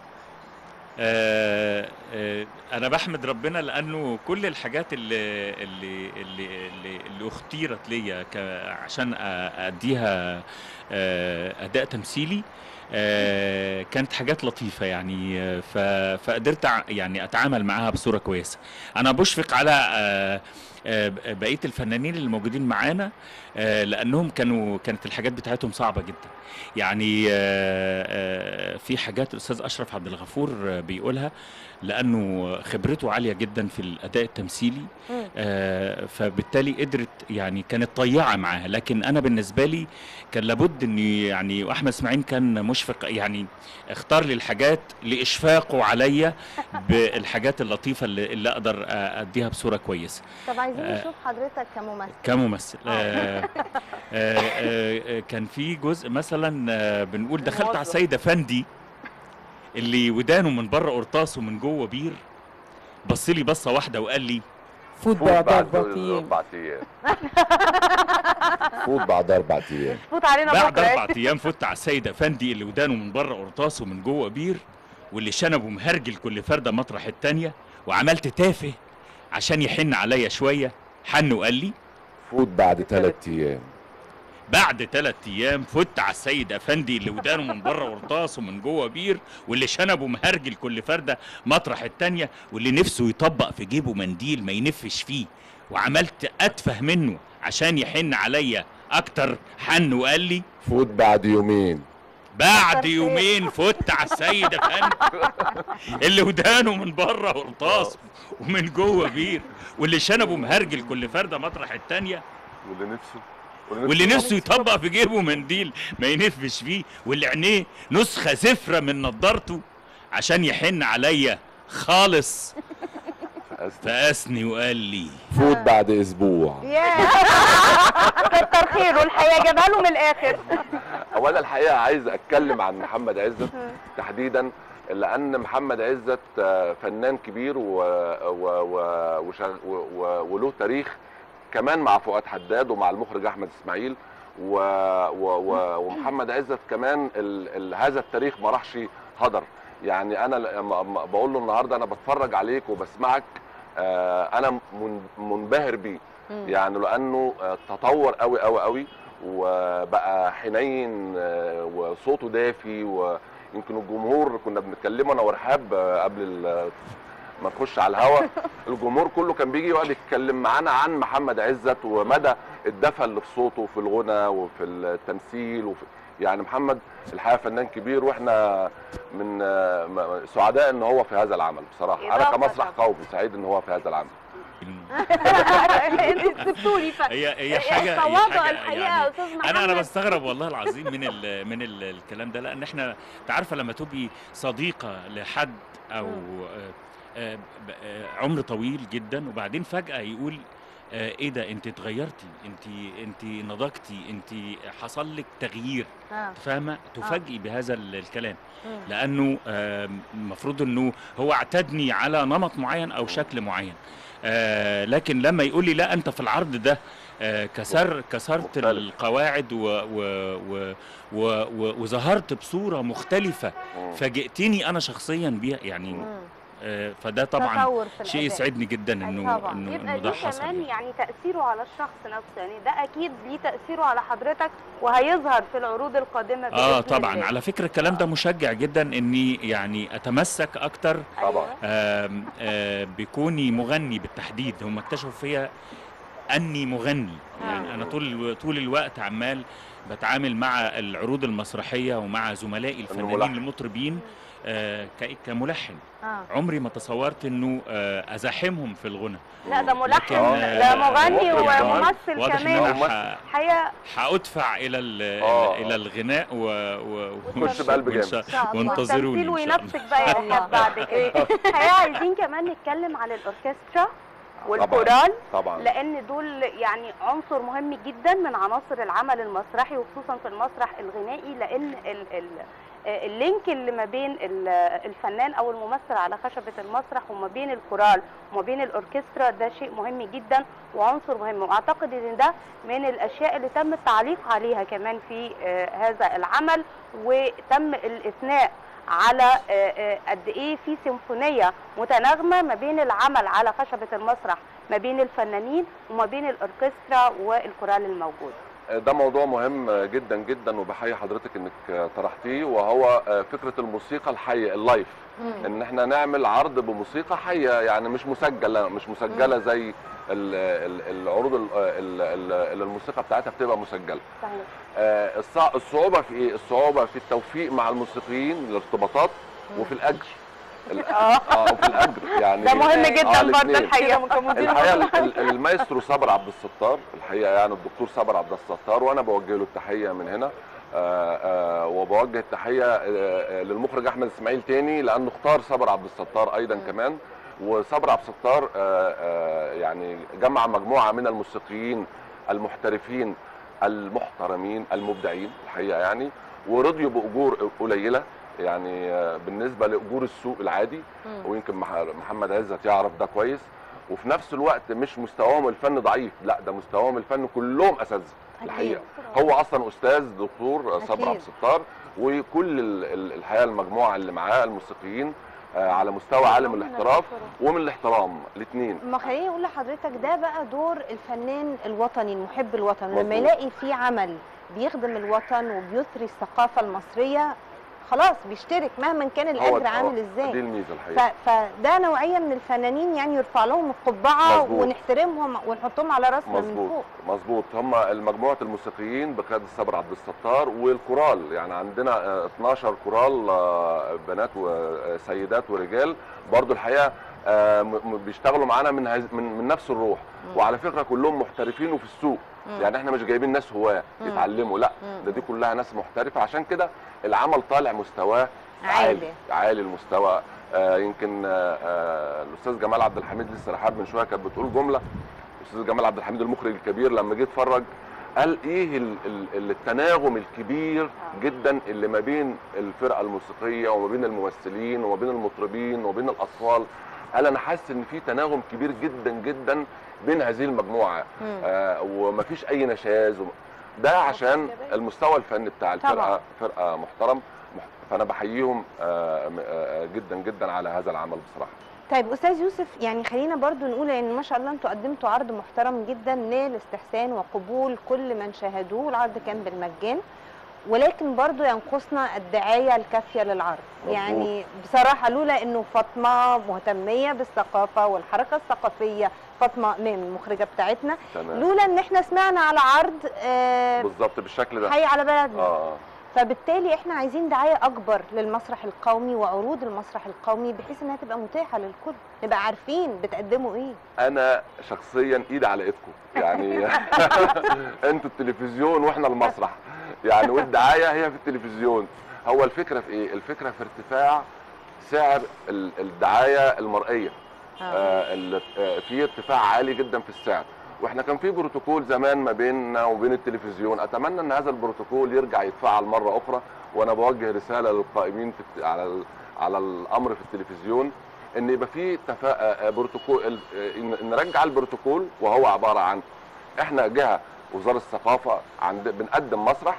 آه آه انا بحمد ربنا لانه كل الحاجات اللي اللي اللي اللي, اللي اختيرت ليا ك- عشان أ- اديها آه اداء تمثيلي آه كانت حاجات لطيفه يعني آه، ف- فقدرت أع- يعني اتعامل معاها بصوره كويسه انا بشفق على آه آه، بقيه الفنانين اللي موجودين معانا آه، لانهم كانوا كانت الحاجات بتاعتهم صعبه جدا يعني آه، آه، في حاجات الاستاذ اشرف عبد الغفور آه، بيقولها لانه خبرته عاليه جدا في الاداء التمثيلي آه، فبالتالي قدرت يعني كانت طيعه معاها لكن انا بالنسبه لي كان لابد اني يعني واحمد اسماعيل كان مشفق يعني اختار لي الحاجات لاشفاقه عليا بالحاجات اللطيفه اللي, اللي اقدر آه، اديها بصوره كويسه طب عايزين آه. نشوف حضرتك كممثل كممثل آه آه آه آه كان في جزء مثلا آه بنقول دخلت على الموظف. السيد افندي اللي ودانه من بره قرطاس ومن جوه بير بص لي بصه واحده وقال لي فوت فوت بعد بعد أربع أيام اربع ايام فوت بعد أربع أيام فوت علينا بعد بكره اربع ايام فت على السيد افندي اللي ودانه من بره قرطاس ومن جوه بير واللي شنبه مهرجل كل فرده مطرح التانيه وعملت تافه عشان يحن عليا شويه حن وقال لي فوت بعد ثلاث أيام بعد ثلاث ايام فت على السيد افندي اللي ودانه من بره قرطاس ومن جوه بير واللي شنبه مهرجل كل فرده مطرح التانيه واللي نفسه يطبق في جيبه منديل ما ينفش فيه وعملت اتفه منه عشان يحن عليا اكتر حن وقال لي فوت بعد يومين بعد يومين فت على السيد افندي اللي ودانه من بره قرطاس ومن جوه بير واللي شنبه مهرجل كل فرده مطرح التانيه واللي نفسه واللي نفسه يطبق في جيبه منديل ما ينفش فيه واللي عينيه نسخه زفره من نضارته عشان يحن عليا خالص فقاسني وقال لي فوت بعد أسبوع كتر خيره الحقيقه جابها له من الاخر اولا الحقيقه عايز اتكلم عن محمد عزت تحديدا لان محمد عزت آه، فنان كبير و... و... و... وشغ... و... و... وله تاريخ كمان مع فؤاد حداد ومع المخرج احمد اسماعيل و... و... و... ومحمد عزت كمان ال... ال... هذا التاريخ ما راحش هدر يعني انا لما لما بقول له النهارده انا بتفرج عليك وبسمعك آه، انا من... منبهر بيه يعني لانه آه، تطور قوي قوي قوي وبقى حنين آه، وصوته دافي ويمكن الجمهور كنا بنتكلمه انا ورحاب آه، قبل ال- ما نخش على الهوا الجمهور كله كان بيجي يقعد يتكلم معانا عن محمد عزت ومدى الدفى اللي في صوته وفي الغنى وفي التمثيل وفي يعني محمد الحقيقه فنان كبير واحنا من آه، م- سعداء ان هو في هذا العمل بصراحه انا إضافة كمسرح قومي سعيد ان هو في هذا العمل انتوا سبتولي ف هي هي حاجه هي التواضع حاجة الحقيقه يا يعني استاذ محمد انا انا بستغرب والله العظيم من ال من ال الكلام ده لان احنا انت عارفه لما تبقي صديقه لحد او آه، آه، ب- آه، عمر طويل جدا وبعدين فجاه يقول آه، ايه ده انت اتغيرتي انت انت نضجتي انت حصل لك تغيير آه. فاهمه تفاجئي بهذا ال- الكلام مم. لانه آم، المفروض انه هو اعتادني على نمط معين او شكل معين آه، لكن لما يقول لي لا انت في العرض ده آه، كسر كسرت القواعد و و و و و وظهرت بصوره مختلفه فاجئتني انا شخصيا بيها يعني آه، فده طبعا تطور في شيء الأداء. يسعدني جدا انه طبعا انه يبقى انه ده ليه حصل كمان يعني تاثيره على الشخص نفسه يعني ده اكيد ليه تاثيره على حضرتك وهيظهر في العروض القادمه اه بإذن طبعا الله. على فكره الكلام ده مشجع جدا اني يعني اتمسك اكتر طبعا آم، آه، بكوني مغني بالتحديد هم اكتشفوا فيا اني مغني يعني انا طول طول الوقت عمال بتعامل مع العروض المسرحيه ومع زملائي الفنانين ملحن. المطربين آه، ك- كملحن آه. عمري ما تصورت انه آه، ازاحمهم في الغنى لا ده ملحن لكن، ده آه، مغني واضح- وممثل واضح كمان ان انا ح- حقيقه هادفع الى ال- آه. الى الغناء و, و... وتخش بقلب جامد. وإن شاء- إن شاء الله. وانتظروني والتمثيل إن شاء الله. وينفسك بقى يا ريهام بعد كده الحقيقه عايزين كمان نتكلم عن الاوركسترا والكورال طبعا لان دول يعني عنصر مهم جدا من عناصر العمل المسرحي وخصوصا في المسرح الغنائي لان ال ال اللينك اللي ما بين ال- الفنان او الممثل على خشبه المسرح وما بين الكورال وما بين الاوركسترا ده شيء مهم جدا وعنصر مهم واعتقد ان ده من الاشياء اللي تم التعليق عليها كمان في آه، هذا العمل وتم الاثناء على آه، آه، قد ايه في سيمفونيه متناغمه ما بين العمل على خشبه المسرح ما بين الفنانين وما بين الاوركسترا والكورال الموجود ده موضوع مهم جدا جدا وبحيي حضرتك انك طرحتيه وهو فكره الموسيقى الحيه اللايف مم. ان احنا نعمل عرض بموسيقى حيه يعني مش مسجله مش مسجله زي ال- ال- العروض ال- ال- ال- اللي الموسيقى بتاعتها بتبقى مسجله صحيح آه، الصع- الصعوبه في ايه الصعوبه في التوفيق مع الموسيقيين الارتباطات وفي الاجر ال- اه وفي الاجر يعني ده مهم جدا آه، برضه الاتنين. الحقيقه الحقيقه ال- ال- المايسترو صابر عبد الستار الحقيقه يعني الدكتور صابر عبد الستار وانا بوجه له التحيه من هنا آه، آه، وبوجه التحيه آه، آه، للمخرج احمد اسماعيل تاني لانه اختار صابر عبد الستار ايضا كمان وصابر عبد الستار آه، آه، يعني جمع مجموعه من الموسيقيين المحترفين المحترمين المبدعين الحقيقه يعني ورضيوا باجور قليله يعني آه، بالنسبه لاجور السوق العادي مم. ويمكن مح- محمد عزت يعرف ده كويس وفي نفس الوقت مش مستواهم الفني ضعيف لا ده مستواهم الفني كلهم اساتذه الحقيقه هو اصلا استاذ دكتور صبري أكيد. عبد الستار وكل ال- ال- الحقيقه المجموعه اللي معاه الموسيقيين آه، على مستوى عالم الاحتراف ومن الاحترام الاثنين ما خليني اقول لحضرتك ده بقى دور الفنان الوطني المحب الوطن لما مظبوط. يلاقي في عمل بيخدم الوطن وبيثري الثقافه المصريه خلاص بيشترك مهما كان الاجر عامل دي ازاي الميزه ف... الحقيقه فده نوعيه من الفنانين يعني يرفع لهم القبعه مظبوط. ونحترمهم ونحطهم على راسنا من مظبوط فوق مظبوط هم مجموعه الموسيقيين بقياده الصبر عبد الستار والكورال يعني عندنا آه، 12 كورال آه، بنات وسيدات ورجال برضو الحقيقه آه، م- م- بيشتغلوا معانا من هز- من من نفس الروح وعلى فكره كلهم محترفين وفي السوق مم. يعني احنا مش جايبين ناس هواه مم. يتعلموا لا مم. ده دي كلها ناس محترفه عشان كده العمل طالع مستواه عالي. عالي عالي المستوى آه يمكن آه آه الاستاذ جمال عبد الحميد لسه رحاب من شويه كانت بتقول جمله الاستاذ جمال عبد الحميد المخرج الكبير لما جه اتفرج قال ايه ال- ال- التناغم الكبير جدا اللي ما بين الفرقه الموسيقيه وما بين الممثلين وما بين المطربين وما بين الاطفال قال انا حاسس ان في تناغم كبير جدا جدا بين هذه المجموعه مم. آه ومفيش اي نشاز وم- ده عشان المستوى الفني بتاع طبعاً. الفرقه فرقه محترم مح- فانا بحييهم آه م- آه جدا جدا على هذا العمل بصراحه طيب استاذ يوسف يعني خلينا برضو نقول ان ما شاء الله انتوا قدمتوا عرض محترم جدا نال استحسان وقبول كل من شاهدوه العرض كان بالمجان ولكن برضو ينقصنا الدعايه الكافيه للعرض مظبوط. يعني بصراحه لولا انه فاطمه مهتميه بالثقافه والحركه الثقافيه فاطمه من المخرجه بتاعتنا تمام. لولا ان احنا سمعنا على عرض آه، بالظبط بالشكل ده حي على بلدنا اه فبالتالي احنا عايزين دعايه اكبر للمسرح القومي وعروض المسرح القومي بحيث انها تبقى متاحه للكل نبقى عارفين بتقدموا ايه انا شخصيا ايد على ايدكم يعني انتوا التلفزيون واحنا المسرح يعني والدعايه هي في التلفزيون هو الفكره في ايه الفكره في ارتفاع سعر ال- الدعايه المرئيه آه ال- آه، في ارتفاع عالي جدا في السعر واحنا كان في بروتوكول زمان ما بيننا وبين التلفزيون اتمنى ان هذا البروتوكول يرجع يتفعل مره اخرى وانا بوجه رساله للقائمين في الت- على ال- على الامر في التلفزيون ان يبقى في اتفاق آه، بروتوكول ال- آه، إن- نرجع البروتوكول وهو عباره عن احنا جهه وزاره الثقافه عند بنقدم مسرح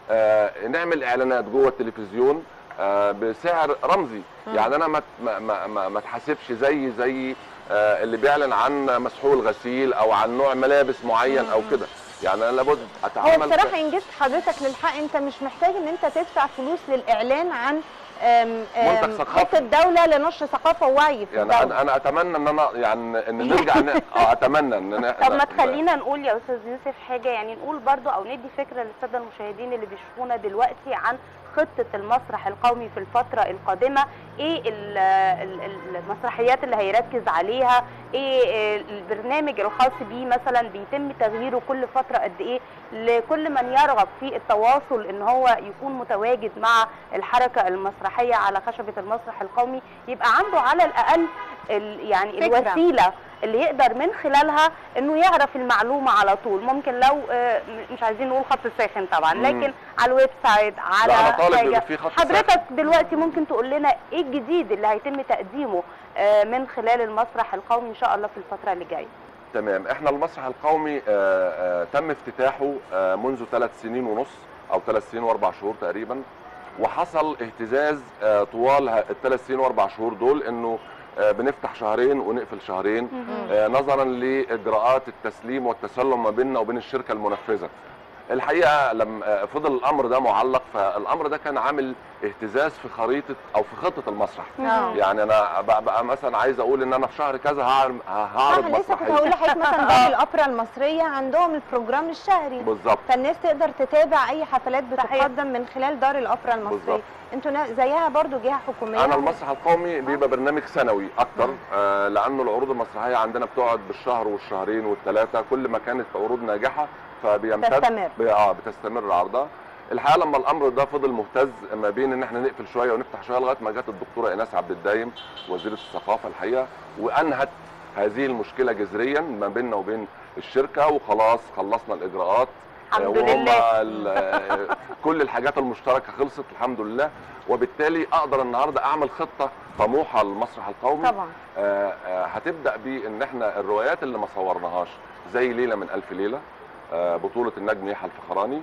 آه، نعمل اعلانات جوه التلفزيون آه، بسعر رمزي يعني انا ما ما ما, ما, ما اتحاسبش زي زي آه، اللي بيعلن عن مسحول غسيل او عن نوع ملابس معين او كده يعني انا لابد هو اتعامل بصراحه ان جيت حضرتك للحق انت مش محتاج ان انت تدفع فلوس للاعلان عن آم، آم، منتج ثقافي. خطه دوله لنشر ثقافه ووعي في يعني الدولة. انا انا اتمنى ان انا يعني ان نرجع ن... اه اتمنى ان انا طب ما تخلينا نقول يا استاذ يوسف حاجه يعني نقول برضو او ندي فكره للساده المشاهدين اللي بيشوفونا دلوقتي عن خطه المسرح القومي في الفتره القادمه ايه ال- ال- المسرحيات اللي هيركز عليها ايه البرنامج الخاص بيه مثلا بيتم تغييره كل فتره قد ايه لكل من يرغب في التواصل ان هو يكون متواجد مع الحركه المسرحيه على خشبه المسرح القومي يبقى عنده على الاقل ال- يعني فكرة. الوسيله اللي يقدر من خلالها انه يعرف المعلومه على طول ممكن لو آه، م- مش عايزين نقول خط ساخن طبعا مم. لكن على الويب سايت على لا، أنا طالب حاجه يبقى في خط حضرتك دلوقتي ممكن تقول لنا ايه الجديد اللي هيتم تقديمه آه، من خلال المسرح القومي ان شاء الله في الفتره اللي جايه تمام احنا المسرح القومي آه، آه، تم افتتاحه آه، منذ ثلاث سنين ونص او ثلاث سنين واربع شهور تقريبا وحصل اهتزاز آه، طوال ه- الثلاث سنين واربع شهور دول انه آه، بنفتح شهرين ونقفل شهرين آه، نظرا لاجراءات التسليم والتسلم ما بيننا وبين الشركه المنفذه الحقيقه لما فضل الامر ده معلق فالامر ده كان عامل اهتزاز في خريطه او في خطه المسرح آه. يعني انا بقى, بقى مثلا عايز اقول ان انا في شهر كذا هعرض هعرض انا لسه كنت هقول لحضرتك مثلا دار الأوبرا المصرية عندهم البروجرام الشهري بالظبط فالناس تقدر تتابع أي حفلات بتقدم من خلال دار الأوبرا المصرية بالظبط. انتوا نا- زيها برضو جهة حكومية انا المسرح القومي بيبقى برنامج سنوي اكتر آه لانه العروض المسرحيه عندنا بتقعد بالشهر والشهرين والثلاثه كل ما كانت عروض ناجحه فبيمتد تستمر. بي- اه بتستمر عرضها الحقيقه لما الامر ده فضل مهتز ما بين ان احنا نقفل شويه ونفتح شويه لغايه ما جت الدكتوره ايناس عبد الدايم وزيره الثقافه الحقيقه وانهت هذه المشكله جذريا ما بيننا وبين الشركه وخلاص خلصنا الاجراءات الحمد آه، وهم لله. ال- آه، كل الحاجات المشتركه خلصت الحمد لله وبالتالي اقدر النهارده اعمل خطه طموحه للمسرح القومي طبعا آه، آه، هتبدا بان احنا الروايات اللي ما صورناهاش زي ليله من الف ليله آه، بطولة النجم يحيى الفخراني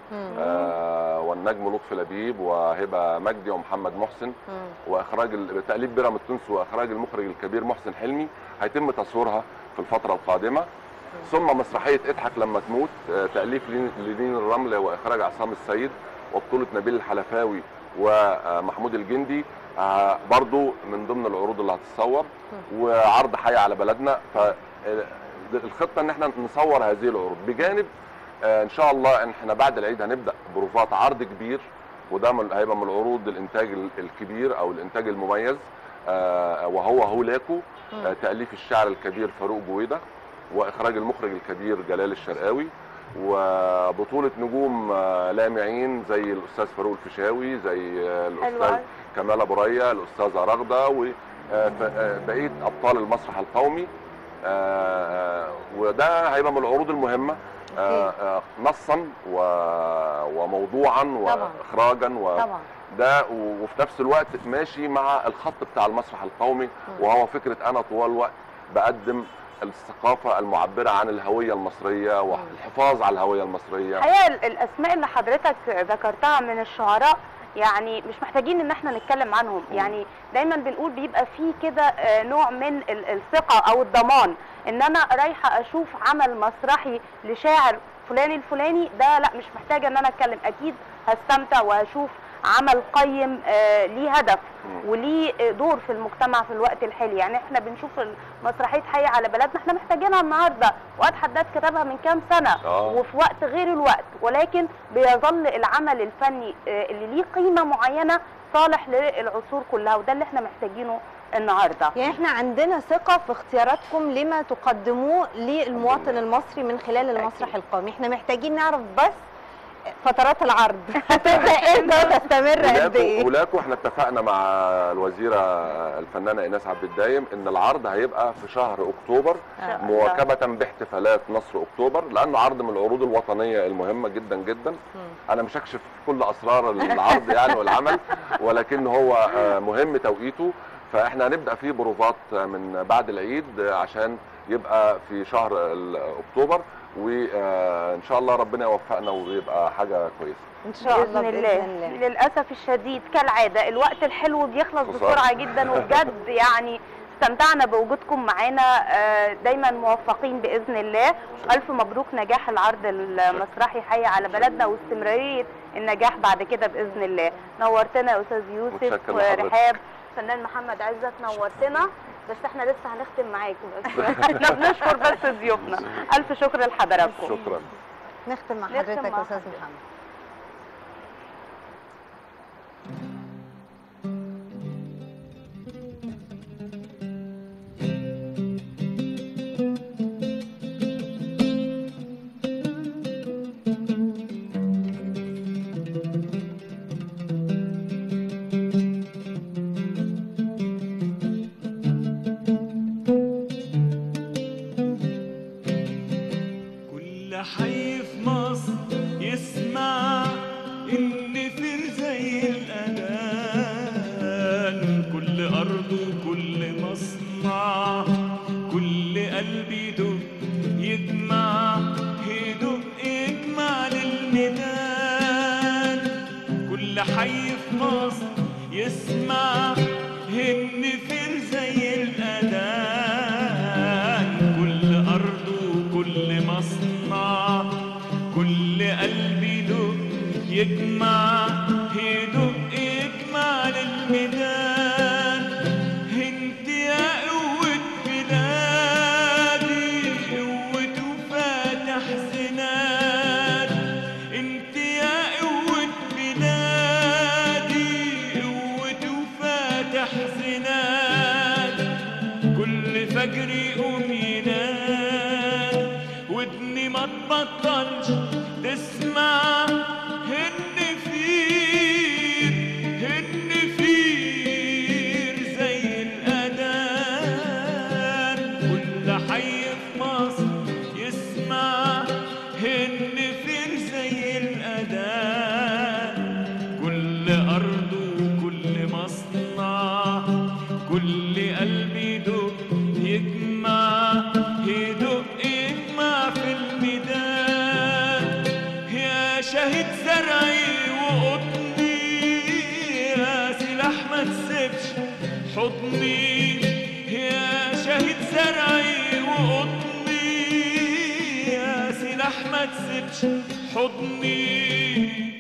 آه، والنجم لطفي لبيب وهبة مجدي ومحمد محسن واخراج ال- تاليف بيرام التونسي واخراج المخرج الكبير محسن حلمي هيتم تصويرها في الفترة القادمة ثم مسرحية اضحك لما تموت آه، تأليف لين- لنين الرمل واخراج عصام السيد وبطولة نبيل الحلفاوي ومحمود الجندي آه، برضو من ضمن العروض اللي هتتصور وعرض حي على بلدنا فالخطه ان احنا نصور هذه العروض بجانب آه، ان شاء الله ان احنا بعد العيد هنبدا بروفات عرض كبير وده من هيبقى من العروض الانتاج ال- الكبير او الانتاج المميز آه، وهو هولاكو آه، تاليف الشاعر الكبير فاروق بويده واخراج المخرج الكبير جلال الشرقاوي وبطولة نجوم آه، لامعين زي الأستاذ فاروق الفيشاوي زي آه، حلو الأستاذ أوي. كمال أبو ريا الأستاذة رغدة وبقية أبطال المسرح القومي آه، وده هيبقى من العروض المهمة آه، آه، نصا و- وموضوعا طبعا. واخراجا و... طبعا ده و- وفي نفس الوقت ماشي مع الخط بتاع المسرح القومي وهو فكره انا طوال الوقت بقدم الثقافه المعبره عن الهويه المصريه والحفاظ على الهويه المصريه الحقيقه ال- الاسماء اللي حضرتك ذكرتها من الشعراء يعني مش محتاجين ان احنا نتكلم عنهم يعني دايما بنقول بيبقى فيه كده آه، نوع من ال- الثقه او الضمان ان انا رايحه اشوف عمل مسرحي لشاعر فلان الفلاني ده لا مش محتاجه ان انا اتكلم اكيد هستمتع وهشوف عمل قيم آه، ليه هدف وليه آه، دور في المجتمع في الوقت الحالي يعني احنا بنشوف مسرحيه حي على بلدنا احنا محتاجينها النهارده وقت حداد كتبها من كام سنه آه. وفي وقت غير الوقت ولكن بيظل العمل الفني آه، اللي ليه قيمه معينه صالح للعصور كلها وده اللي احنا محتاجينه النهارده يعني احنا عندنا ثقة في اختياراتكم لما تقدموه للمواطن المصري من خلال المسرح القومي احنا محتاجين نعرف بس فترات العرض هتبدا امتى وتستمر قد ولاكو ايه ولاكو احنا اتفقنا مع الوزيره الفنانه ايناس عبد الدايم ان العرض هيبقى في شهر اكتوبر شاء الله. مواكبه باحتفالات نصر اكتوبر لانه عرض من العروض الوطنيه المهمه جدا جدا انا مش هكشف كل اسرار العرض يعني والعمل ولكن هو آه، مهم توقيته فاحنا هنبدا فيه بروفات من بعد العيد عشان يبقى في شهر ال- اكتوبر وان شاء الله ربنا يوفقنا ويبقى حاجه كويسه ان شاء الله باذن الله للاسف الشديد كالعاده الوقت الحلو بيخلص خسارة. بسرعه جدا وبجد يعني استمتعنا بوجودكم معانا آه، دايما موفقين باذن الله الف مبروك نجاح العرض المسرحي حي على بلدنا واستمراريه النجاح بعد كده باذن الله نورتنا يا استاذ يوسف متشكر لحضرتك. ورحاب فنان محمد عزت نورتنا بس احنا لسه هنختم معاكم بس احنا بنشكر بس ضيوفنا الف شكر لحضراتكم شكرا نختم مع نختم حضرتك مع يا استاذ حضرتك. محمد كل حي في مصر يسمع إن فر زي الأذان كل أرض وكل مصنع كل قلب يدق يجمع يدق يجمع للميدان كل حي في مصر يسمع إن فر زي الأذان كل أرض وكل مصنع كل قلب يدق يجمع يدق يجمع للميدان انت يا قوة بلادي قوة وفاتح زناد انت يا قوة بلادي قوة وفاتح زناد كل فجر يقوم ينام ودني ما تبطلش تسمع هن فير هن فير زي الأذان كل حي في مصر يسمع هن فير زي الأذان كل أرض وكل مصنع كل قلب يدق يجمع يدق يجمع في الميدان يا شهيد زرعي وقطني يا سلاح ما تسيبش حضني يا شهيد زرعي وقطني يا سلاح ما تسيبش حضني